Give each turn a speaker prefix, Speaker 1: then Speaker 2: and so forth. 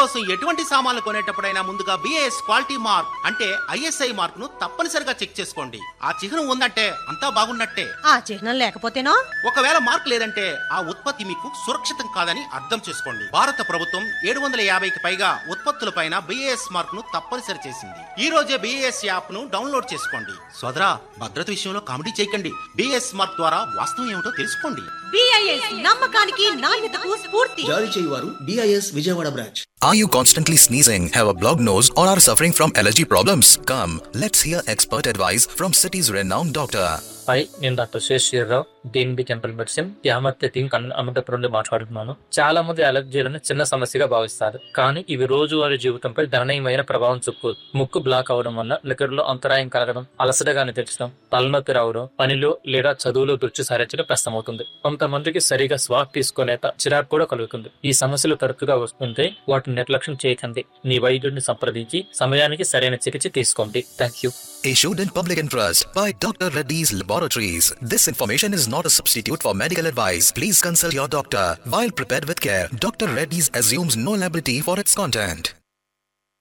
Speaker 1: కోసం ఎటువంటి సామాన్లు కొనేటప్పుడైనా ముందుగా బిఏఎస్ క్వాలిటీ మార్క్ అంటే ఐఎస్ఐ మార్క్ ను తప్పనిసరిగా చెక్ చేసుకోండి ఆ చిహ్నం ఉందంటే అంతా బాగున్నట్టే
Speaker 2: ఆ చిహ్నం లేకపోతేనో
Speaker 1: ఒకవేళ మార్క్ లేదంటే ఆ ఉత్పత్తి మీకు సురక్షితం కాదని అర్థం చేసుకోండి భారత ప్రభుత్వం ఏడు వందల యాభైకి పైగా ఉత్పత్తులపైన బిఏఎస్ మార్క్ ను తప్పనిసరి చేసింది ఈ రోజే బిఏఎస్ యాప్ ను డౌన్లోడ్ చేసుకోండి సోదరా భద్రత విషయంలో కామెడీ చేయకండి బిఏఎస్ మార్క్ ద్వారా వాస్తవం ఏమిటో తెలుసుకోండి
Speaker 2: బిఐఎస్ నమ్మకానికి నాణ్యతకు స్ఫూర్తి
Speaker 3: జారీ చేయువారు BIS Vijayawada branch
Speaker 4: Are you constantly sneezing, have a blocked nose, or are suffering from allergy problems? Come, let's hear expert advice from city's renowned doctor.
Speaker 5: Hi నేను doctor Sesheerrao DNB general medicine యామర్త team Anantapur నుండి మాట్లాడుతున్నాను చాలా మంది అలర్జీలను చిన్న సమస్యగా భావిస్తారు కానీ ఇవి రోజువారీ జీవితంపై గణనీయమైన ప్రభావం చూపు ముక్కు బ్లాక్ అవడం వల్ల లికర్లో అంతరాయం కలగడం అలసటగా అనిపించడం తలనొప్పి రావడం పనిలో లేదా చదువులో దృష్టి సారించడం కష్టమవుతుంది కొంతమందికి సరిగా శ్వాస తీసుకునేత చిరాకు కూడా కలుగుతుంది ఈ సమస్యలు తరచుగా వస్తుంటే వాటిని నిర్లక్ష్యం చేయకండి మీ వైద్యుడిని సంప్రదించి సమయానికి సరైన చికిత్స తీసుకోండి thank you
Speaker 4: Issued in public interest by Dr. Reddy's Laboratories. This information is not a substitute for medical advice. Please consult your doctor. While prepared with care, Dr. Reddy's assumes no liability for its content.